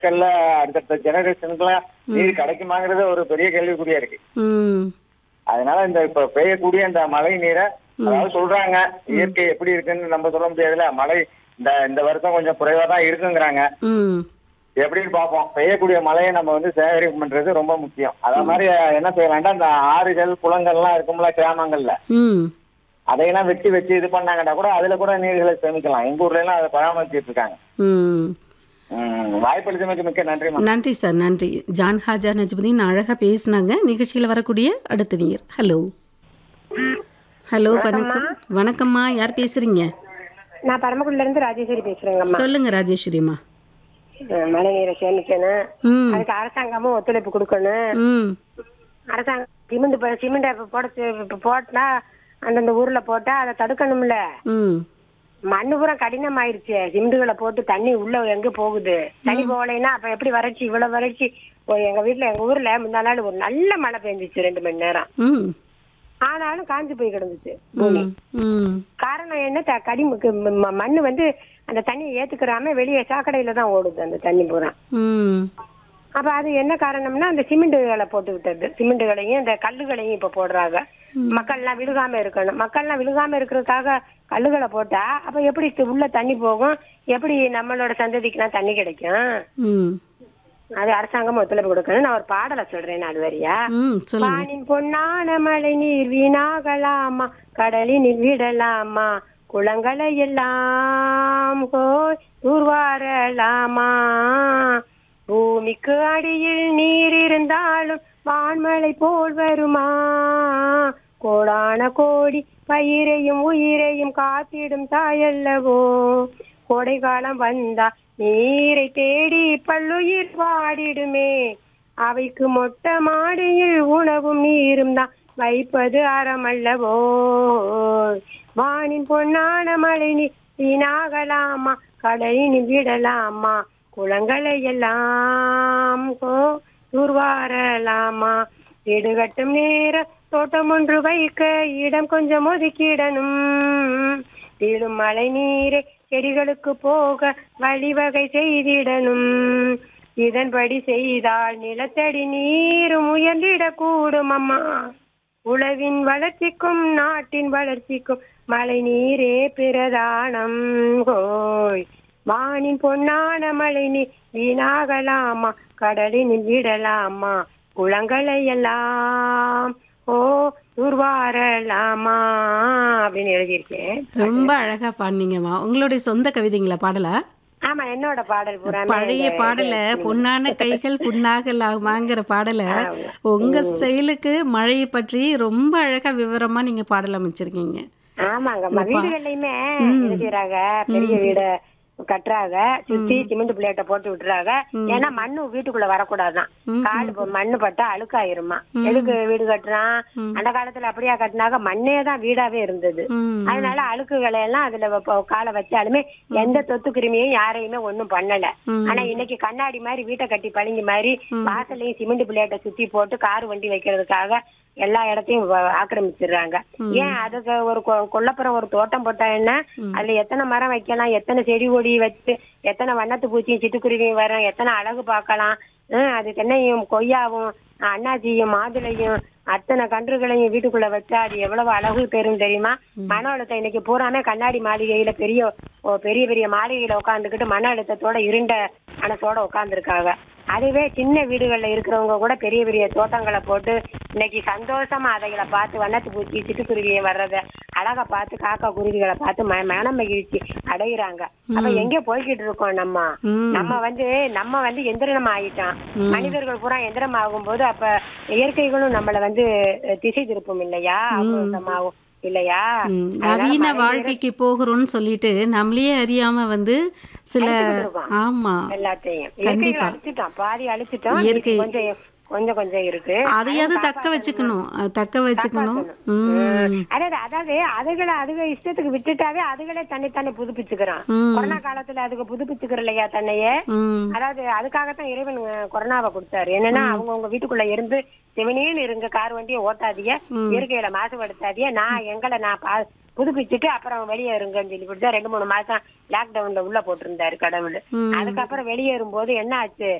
மக்கள்ல அடுத்தடுத்த ஜெனரேஷனுக்குலாம் நீர் கிடைக்குமாங்கிறது ஒரு பெரிய கேள்விக்குறியா இருக்கு ம் அதனால இந்த இப்ப பெய்யக்கூடிய இந்த மழை நீரை அதாவது சொல்றாங்க இயற்கை எப்படி இருக்குன்னு நம்ம சொல்ல முடியாதுல்ல மழை இந்த இந்த வருஷம் கொஞ்சம் குறைவா தான் இருக்குங்கிறாங்க ம் எப்படின்னு பார்ப்போம் பெய்யக்கூடிய மழையை நம்ம வந்து சேகரிப்பு பண்றது ரொம்ப முக்கியம் அத மாதிரி என்ன செய்யலாம்டா இந்த ஆறுகள் குளங்கள்லாம் இருக்கும்ல கிராமங்கள்ல ம் அதையெல்லாம் வெட்டி வச்சு இது பண்ணாங்கன்னா கூட அதுல கூட நீர்களை சேமிக்கலாம் எங்க ஊர்ல எல்லாம் அதை பராமரிச்சுட்டு இருக்காங்க ம் ம், வாய்ப்பளித்தமைக்கு மிக்க நன்றிமா நன்றி சார் நன்றி ஜான் ஹாஜா நஜ்முதீன் அழகாக பேசினாங்க நிகழ்ச்சியில் வரக்கூடிய அடுத்த நீர் ஹலோ ஹலோ வணக்கம் வணக்கம்மா யார் பேசுறீங்க நான் பரமக்குடில இருந்து ராஜேஸ்வரி பேசுறேங்கம்மா சொல்லுங்க ராஜேஸ்வரிம்மா அஹ் மழை நீரை சேமிக்கணும் ம் அதுக்கு அரசாங்கமும் ஒத்துழைப்பு கொடுக்கணும் ம் அரசாங்கம் சிமெண்ட் ப- சிமெண்ட் இப்ப போட இப்ப போட்டா அந்தந்த ஊர்ல போட்டா அதை தடுக்கணும்ல ம் மண்ணு பூரா கடினம் ஆயிருச்சு சிமெண்ட்டுகளை போட்டு தண்ணி உள்ள எங்க போகுது தண்ணி போகலைன்னா அப்ப எப்படி வறட்சி இவ்வளவு வறட்சி ஒரு எங்க வீட்டுல எங்க ஊர்ல முந்தா நாள் ஒரு நல்ல மழை பெஞ்சிச்சு ரெண்டு மணி நேரம் ம் ஆனாலும் காஞ்சு போய் கிடந்துச்சு ம் ம் காரணம் என்ன த- கடி ம- ம- மண்ணு வந்து அந்த தண்ணியை ஏத்துக்கிறாம வெளியே சாக்கடையில தான் ஓடுது அந்த தண்ணி பூரா ம் அப்ப அது என்ன காரணம்னா அந்த சிமெண்ட்டுகளை போட்டு விட்டது சிமெண்ட்டுகளையும் இந்த கல்லுகளையும் இப்ப போடுறாங்க மக்கள்லாம் விழுகாம இருக்கணும் மக்கள்லாம் விழுகாம இருக்கிறதுக்காக கல்லுகளை போட்டா அப்ப எப்படி தி- உள்ள தண்ணி போகும் எப்படி நம்மளோட சந்ததிக்குலாம் தண்ணி கிடைக்கும் ம் அது அரசாங்கம் ஒத்துழைப்பு கொடுக்கணும் நான் ஒரு பாடலை சொல்றேன் அது வரியா ம் சொல்லுங்க வானின் பொன்னான மழை நீர் வீணாகலாமா கடலினில் விடலாமா குளங்களை எல்லாம் போய் தூர்வாரலாமா பூமிக்கு அடியில் நீர் இருந்தாலும் வான்மழை போல் வருமா கோடான கோடி பயிரையும் உயிரையும் காத்திடும் தாயல்லவோ கோடை காலம் வந்தா நீரை தேடி பல்லுயிர் பாடிடுமே அவைக்கு மொட்டை மாடியில் உணவும் நீரும் தான் வைப்பது அறமல்லவோ வானின் பொன்னான மழை நீ வீணாகலாமா கடலில் விடலாமா குளங்களை எல்லாம் கோ தூர்வாரலாமா வீடு கட்டும் நேர தோட்டம் ஒன்று வைக்க இடம் கொஞ்சம் ஒதுக்கிடணும் வீழும் மழை நீரை செடிகளுக்கு போக வழிவகை செய்திடணும் இதன்படி செய்தால் நிலத்தடி நீரும் உயர்ந்திடக்கூடும் அம்மா உழவின் வளர்ச்சிக்கும் நாட்டின் வளர்ச்சிக்கும் மழை நீரே பிரதானம் கோய் வானின் பொன்னான மழை நீர் வீணாகலாமா கடலினில் விடலாமா குளங்களை எல்லாம் ஓ தூர்வாரலாமா அப்படின்னு எழுதியிருக்கேன் ரொம்ப அழகா பாடினீங்கம்மா உங்களுடைய சொந்த கவிதைங்களா பாடலா ஆமா என்னோட பாடல் பூரா பழைய பாடல பொன்னான கைகள் புண்ணாகலாமாங்கிற பாடல உங்க ஸ்டைலுக்கு மழையை பற்றி ரொம்ப அழகா விவரமா நீங்க பாடல் அமைச்சிருக்கீங்க ஆமாங்கம்மா வீடுகள்லயுமே இருக்கிறாங்க பெரிய வீடு கட்டுறாங்க சுத்தி சிமெண்ட் பிளேட்டை போட்டு விட்டுறாங்க ஏன்னா மண்ணு வீட்டுக்குள்ள வரக்கூடாதான் காடு ப- மண்ணு பட்டா அழுக்காயிருமா எதுக்கு வீடு கட்டுறான் அந்த காலத்துல அப்படியா கட்டினாங்க மண்ணே தான் வீடாவே இருந்தது ம் அதனால அழுக்குகளை எல்லாம் அதுல வ- காலை வச்சாலுமே எந்த தொத்து கிருமியும் யாரையுமே ஒண்ணும் பண்ணல ஆனா இன்னைக்கு கண்ணாடி மாதிரி வீட்டை கட்டி பளிங்கு மாதிரி வாசல்லையும் சிமெண்ட் பிளேட்டை சுத்தி போட்டு கார் வண்டி வைக்கிறதுக்காக எல்லா இடத்தையும் வ- ஆக்கிரமிச்சிடுறாங்க ஏன் அதுக்கு ஒரு கொ- கொல்லப்புறம் ஒரு தோட்டம் போட்டா என்ன அதுல எத்தனை மரம் வைக்கலாம் எத்தனை செடி கொடி வச்சு எத்தனை வண்ணத்து பூச்சியும் சிட்டுக்குருவியும் வரும் எத்தனை அழகு பார்க்கலாம் ஹம், அது தென்னையும் கொய்யாவும் அண்ணாச்சியும் மாதுளையும் அத்தனை கன்றுகளையும் வீட்டுக்குள்ள வச்சா அது எவ்வளவு அழகு பெறும் தெரியுமா மன அழுத்தம் இன்னைக்கு பூராமே கண்ணாடி மாளிகையில பெரிய ஓ, பெரிய பெரிய மாளிகையில உட்காந்துக்கிட்டு மன அழுத்தத்தோட இருண்ட மனசோட உட்காந்துருக்காங்க அதுவே சின்ன வீடுகள்ல இருக்கிறவங்க கூட பெரிய பெரிய தோட்டங்களை போட்டு இன்னைக்கு சந்தோஷமா அதைகளை பார்த்து வண்ணத்து பூச்சி சிட்டுக்குருவியை வர்றத அழகா பார்த்து காக்கா குருவிகளை பார்த்து ம- மன மகிழ்ச்சி அடைகிறாங்க அப்ப எங்க போய்கிட்டு இருக்கோம் நம்ம ம். நம்ம வந்து நம்ம வந்து எந்திரம் ஆயிட்டோம் மனிதர்கள் பூரா எந்திரம் ஆகும்போது அப்ப இயற்கைகளும் நம்மள வந்து அஹ், திசை திருப்பும் இல்லையா அபூர்வமாகும் இல்லையா ம், அதனால நவீன மழை வாழ்க்கைக்கு போகிறோம்னு சொல்லிட்டு நம்மளே அறியாம வந்து சில அழிச்சுக்கிட்டு இருக்கோம். ஆமா எல்லாத்தையும் இயற்கைகளை கண்டிப்பா. அழிச்சிட்டோம் பாதி அழிச்சிட்டோம் இயற்கை- மீதி கொஞ்சம் கொஞ்சம் கொஞ்சம் இருக்கு அதையாவது தக்க வச்சுக்கணும் அது தக்க வச்சுக்கணும் ம் அதாவது அதாவது அதுகளை அதுக இஷ்டத்துக்கு விட்டுட்டாவே அதுகளே தன்னைத்தானே புதுப்பிச்சுக்கிறோம் ம். கொரோனா காலத்துல அதுக்கு புதுப்பிச்சுக்கிற இல்லையா தன்னையே ம் அதாவது அதுக்காகத்தான் இறைவன் அஹ், கொரோனாவை கொடுத்தாரு என்னன்னா அவங்க உங்க வீட்டுக்குள்ள இருந்து செவனேன்னு இருங்க கார் வண்டியை ஓட்டாதீங்க இயற்கையில மாசுபடுத்தாதீங்க நான் எங்களை நான் பா- புதுப்பிச்சுட்டு அப்புறம் வெளியேறுங்கன்னு சொல்லி கொடுத்தா ரெண்டு மூணு மாசம் லாக்டவுன்ல உள்ள போட்டிருந்தாரு கடவுள் ம். அதுக்கப்புறம் வெளியேறும் போது என்ன ஆச்சு